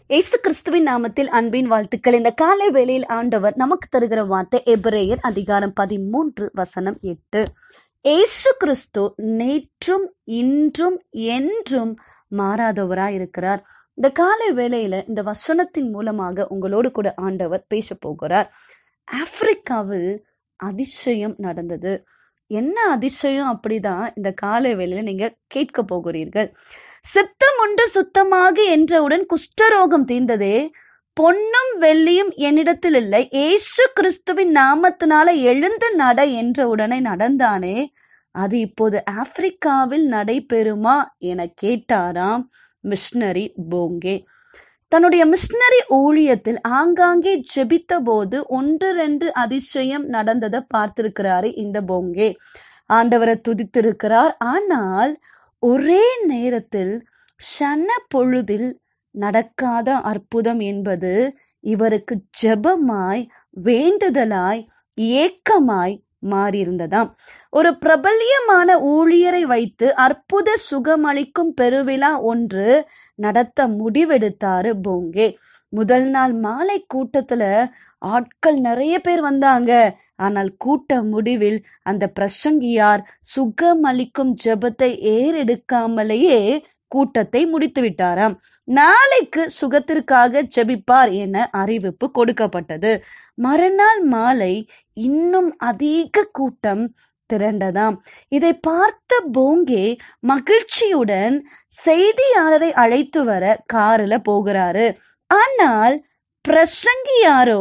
இயேசு கிறிஸ்துவின் நாமத்தில் அன்பின் வாழ்த்துக்கள் இந்த காலை வேளையில் ஆண்டவர் நமக்கு தருகிற வார்த்தை எபிரேயர் அதிகாரம் பதிமூன்று வசனம் எட்டு இயேசு கிறிஸ்து நேற்றும் இன்றும் என்றும் மாறாதவராய் இருக்கிறார் இந்த காலை வேளையில இந்த வசனத்தின் மூலமாக உங்களோடு கூட ஆண்டவர் பேச போகிறார் ஆப்பிரிக்காவில் அதிசயம் நடந்தது என்ன அதிசயம் அப்படிதான் இந்த காலை வேளையில நீங்க கேட்க போகிறீர்கள் சித்தம் உண்டு சுத்தமாக என்றவுடன் குஷ்டரோகம் தீர்ந்ததே பொன்னும் வெள்ளியும் என்னிடத்தில் இல்லை ஏசு கிறிஸ்துவின் நாமத்தினால எழுந்து நட என்ற உடனே நடந்தானே அது இப்போது ஆப்பிரிக்காவில் நடைபெறுமா என கேட்டாராம் மிஷனரி போங்கே தன்னுடைய மிஷனரி ஊழியத்தில் ஆங்காங்கே ஜெபித்த போது ஒன்று ரெண்டு அதிசயம் நடந்ததை பார்த்திருக்கிறாரு இந்த போங்கே ஆண்டவரை துதித்திருக்கிறார் ஆனால் ஒரே நேரத்தில் சன பொழுதில் நடக்காத அற்புதம் என்பது இவருக்கு ஜெபமாய் வேண்டுதலாய் ஏக்கமாய் மாறியிருந்ததாம் ஒரு பிரபல்யமான ஊழியரை வைத்து அற்புத சுகமளிக்கும் பெருவிழா ஒன்று நடத்த முடிவெடுத்தாரு போங்கே முதல் நாள் மாலை கூட்டத்துல ஆட்கள் நிறைய பேர் வந்தாங்க ஆனால் கூட்ட முடிவில் அந்த பிரசங்கியார் சுகமளிக்கும் ஜெபத்தை ஏறெடுக்காமலேயே கூட்டத்தை முடித்து விட்டாராம் நாளைக்கு சுகத்திற்காக ஜெபிப்பார் என அறிவிப்பு கொடுக்கப்பட்டது மறுநாள் மாலை இன்னும் அதிக கூட்டம் திரண்டதாம் இதை பார்த்த போங்கே மகிழ்ச்சியுடன் செய்தியாளரை அழைத்து வர காரில் போகிறாரு ஆனால் பிரசங்கியாரோ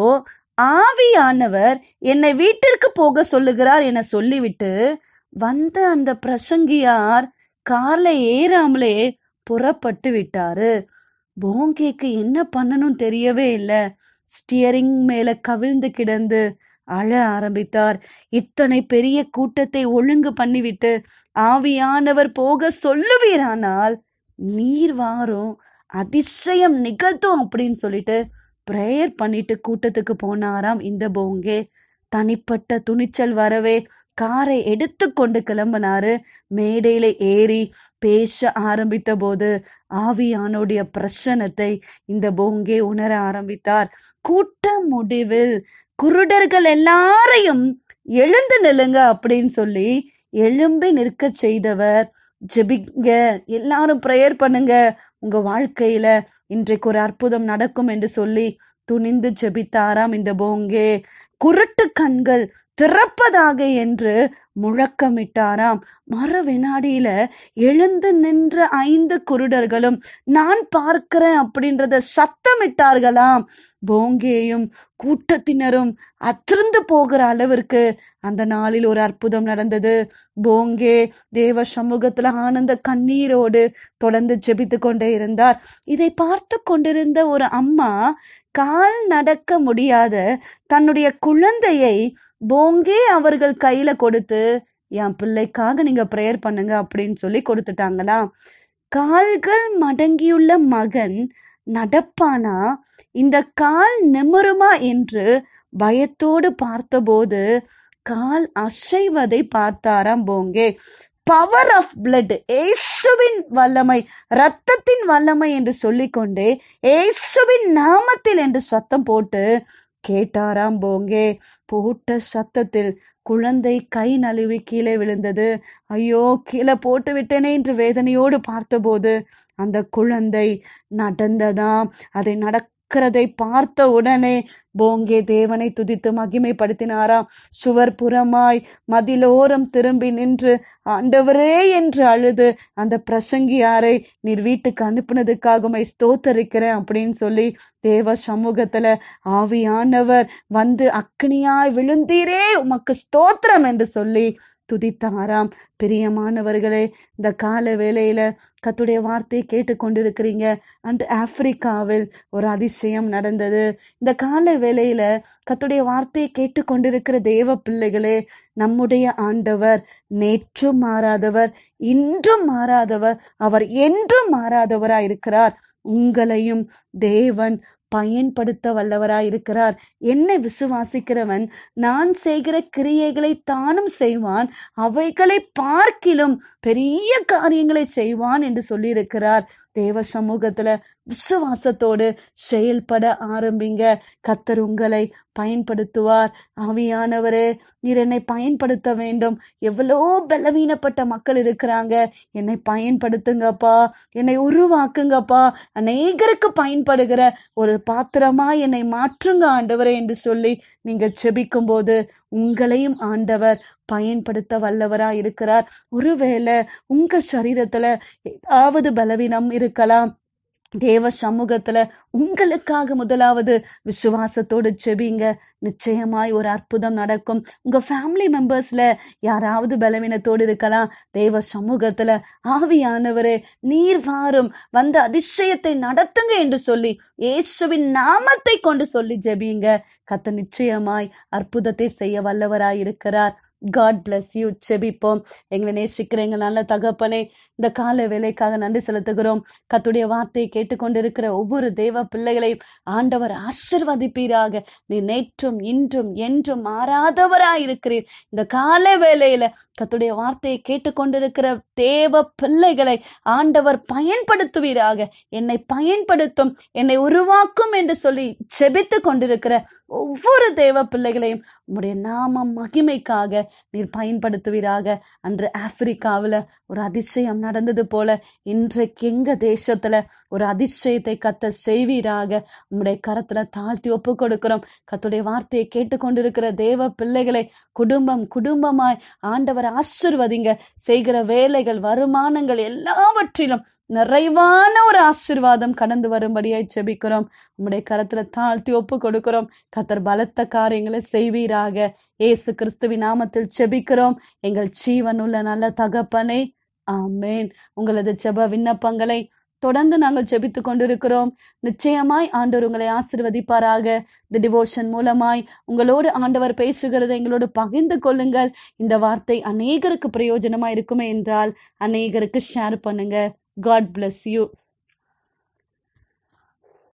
ஆவியானவர் என்னை வீட்டிற்கு போக சொல்லுகிறார் என சொல்லிவிட்டு வந்த அந்த பிரசங்கியார் கார்ல ஏறாமலே புறப்பட்டு விட்டாரு போங்கேக்கு என்ன பண்ணணும் தெரியவே இல்லை ஸ்டியரிங் மேல கவிழ்ந்து கிடந்து அழ ஆரம்பித்தார் இத்தனை பெரிய கூட்டத்தை ஒழுங்கு பண்ணிவிட்டு ஆவியானவர் போக சொல்லுவீரானால் நீர் வாரும் அதிசயம் நிகழ்த்தும் அப்படின்னு சொல்லிட்டு ப்ரேயர் பண்ணிட்டு கூட்டத்துக்கு போனாராம் இந்த போங்கே தனிப்பட்ட துணிச்சல் வரவே காரை எடுத்து கொண்டு கிளம்பினாரு மேடையில ஏறி பேச ஆரம்பித்த போது ஆவியானுடைய பிரசனத்தை இந்த போங்கே உணர ஆரம்பித்தார் கூட்ட முடிவில் குருடர்கள் எல்லாரையும் எழுந்து நில்லுங்க அப்படின்னு சொல்லி எழும்பி நிற்க செய்தவர் ஜெபிங்க எல்லாரும் ப்ரேயர் பண்ணுங்க உங்க வாழ்க்கையில இன்றைக்கு ஒரு அற்புதம் நடக்கும் என்று சொல்லி துணிந்து ஜெபித்தாராம் இந்த போங்கே குருட்டு கண்கள் திறப்பதாக என்று முழக்கமிட்டாராம் மறு வினாடியில எழுந்து நின்ற ஐந்து குருடர்களும் நான் பார்க்கிறேன் அப்படின்றத சத்தமிட்டார்களாம் போங்கேயும் கூட்டத்தினரும் அதிர்ந்து போகிற அளவிற்கு அந்த நாளில் ஒரு அற்புதம் நடந்தது போங்கே தேவ சமூகத்துல ஆனந்த கண்ணீரோடு தொடர்ந்து ஜெபித்து கொண்டே இருந்தார் இதை பார்த்து கொண்டிருந்த ஒரு அம்மா கால் நடக்க முடியாத தன்னுடைய குழந்தையை போங்கே அவர்கள் கையில கொடுத்து என் பிள்ளைக்காக நீங்க ப்ரேயர் பண்ணுங்க அப்படின்னு சொல்லி கொடுத்துட்டாங்களாம் கால்கள் மடங்கியுள்ள மகன் நடப்பானா இந்த கால் நிமிருமா என்று பயத்தோடு பார்த்தபோது கால் அசைவதை பார்த்தாராம் போங்கே பவர் ஆஃப் பிளட் ஏசுவின் வல்லமை ரத்தத்தின் வல்லமை என்று சொல்லிக்கொண்டே ஏசுவின் நாமத்தில் என்று சத்தம் போட்டு கேட்டாராம் போங்கே போட்ட சத்தத்தில் குழந்தை கை நழுவி கீழே விழுந்தது ஐயோ கீழே போட்டு விட்டேனே என்று வேதனையோடு பார்த்தபோது அந்த குழந்தை நடந்ததாம் அதை நடக்கிறதை பார்த்த உடனே போங்கே தேவனை துதித்து மகிமைப்படுத்தினாராம் சுவர் புறமாய் மதிலோரம் திரும்பி நின்று ஆண்டவரே என்று அழுது அந்த பிரசங்கியாரை நீர் வீட்டுக்கு அனுப்புனதுக்காக உமை ஸ்தோத்தரிக்கிறேன் அப்படின்னு சொல்லி தேவ சமூகத்துல ஆவியானவர் வந்து அக்னியாய் விழுந்தீரே உமக்கு ஸ்தோத்திரம் என்று சொல்லி துதித்தாராம் பிரியமானவர்களே இந்த கால வேளையில கத்துடைய வார்த்தையை கேட்டுக்கொண்டிருக்கிறீங்க அண்ட் ஆப்பிரிக்காவில் ஒரு அதிசயம் நடந்தது இந்த கால வேளையில கத்துடைய வார்த்தையை கேட்டுக்கொண்டிருக்கிற தேவ பிள்ளைகளே நம்முடைய ஆண்டவர் நேற்றும் மாறாதவர் இன்றும் மாறாதவர் அவர் என்றும் மாறாதவராய் இருக்கிறார் உங்களையும் தேவன் பயன்படுத்த வல்லவராயிருக்கிறார் என்னை விசுவாசிக்கிறவன் நான் செய்கிற கிரியைகளை தானும் செய்வான் அவைகளை பார்க்கிலும் பெரிய காரியங்களை செய்வான் என்று சொல்லியிருக்கிறார் தேவ சமூகத்துல விசுவாசத்தோடு செயல்பட ஆரம்பிங்க கத்தர் உங்களை பயன்படுத்துவார் ஆவியானவரே நீர் என்னை பயன்படுத்த வேண்டும் எவ்வளோ பலவீனப்பட்ட மக்கள் இருக்கிறாங்க என்னை பயன்படுத்துங்கப்பா என்னை உருவாக்குங்கப்பா அநேகருக்கு பயன்படுகிற ஒரு பாத்திரமா என்னை மாற்றுங்க ஆண்டவரே என்று சொல்லி நீங்க செபிக்கும் போது உங்களையும் ஆண்டவர் பயன்படுத்த வல்லவரா இருக்கிறார் ஒருவேளை உங்க சரீரத்துல ஏதாவது பலவீனம் இருக்கலாம் தேவ சமூகத்துல உங்களுக்காக முதலாவது விசுவாசத்தோடு செபிங்க நிச்சயமாய் ஒரு அற்புதம் நடக்கும் உங்க ஃபேமிலி மெம்பர்ஸ்ல யாராவது பலவீனத்தோடு இருக்கலாம் தேவ சமூகத்துல ஆவியானவரே நீர் வாரும் வந்த அதிசயத்தை நடத்துங்க என்று சொல்லி இயேசுவின் நாமத்தை கொண்டு சொல்லி ஜெபிங்க கத்த நிச்சயமாய் அற்புதத்தை செய்ய வல்லவராய் இருக்கிறார் காட் bless யூ செபிப்போம் எங்களை நேசிக்கிற எங்கள் நல்ல தகப்பனே இந்த கால வேலைக்காக நன்றி செலுத்துகிறோம் கத்துடைய வார்த்தையை கேட்டுக்கொண்டிருக்கிற ஒவ்வொரு தேவ பிள்ளைகளையும் ஆண்டவர் ஆசிர்வதிப்பீராக நீ நேற்றும் இன்றும் என்றும் மாறாதவராயிருக்கிறீர் இந்த கால வேலையில கத்துடைய வார்த்தையை கேட்டுக்கொண்டிருக்கிற தேவ பிள்ளைகளை ஆண்டவர் பயன்படுத்துவீராக என்னை பயன்படுத்தும் என்னை உருவாக்கும் என்று சொல்லி செபித்து கொண்டிருக்கிற ஒவ்வொரு தேவ பிள்ளைகளையும் உம்முடைய நாம மகிமைக்காக நீர் பயன்படுத்துவீராக அன்று ஆப்பிரிக்காவில் ஒரு அதிசயம் நடந்தது போல இன்றைக்கு எங்க தேசத்துல ஒரு அதிசயத்தை கத்த செய்வீராக உம்முடைய கரத்துல தாழ்த்தி ஒப்பு கொடுக்கிறோம் கத்துடைய வார்த்தையை கேட்டுக்கொண்டிருக்கிற தேவ பிள்ளைகளை குடும்பம் குடும்பமாய் ஆண்டவர் ஆசிர்வதிங்க செய்கிற வேலைகள் வருமானங்கள் எல்லாவற்றிலும் நிறைவான ஒரு ஆசிர்வாதம் கடந்து வரும்படியாய் செபிக்கிறோம் உம்முடைய கரத்துல தாழ்த்தி ஒப்பு கொடுக்கிறோம் கத்தர் பலத்த காரியங்களை செய்வீராக இயேசு கிறிஸ்துவின் நாமத்தில் செபிக்கிறோம் எங்கள் ஜீவனுள்ள நல்ல தகப்பனே ஆமேன் உங்களது ஜெப விண்ணப்பங்களை தொடர்ந்து நாங்கள் ஜெபித்து கொண்டிருக்கிறோம் நிச்சயமாய் ஆண்டவர் உங்களை ஆசிர்வதிப்பாராக இந்த டிவோஷன் மூலமாய் உங்களோடு ஆண்டவர் பேசுகிறதை எங்களோடு பகிர்ந்து கொள்ளுங்கள் இந்த வார்த்தை அநேகருக்கு பிரயோஜனமா இருக்குமே என்றால் அநேகருக்கு ஷேர் பண்ணுங்க காட் bless யூ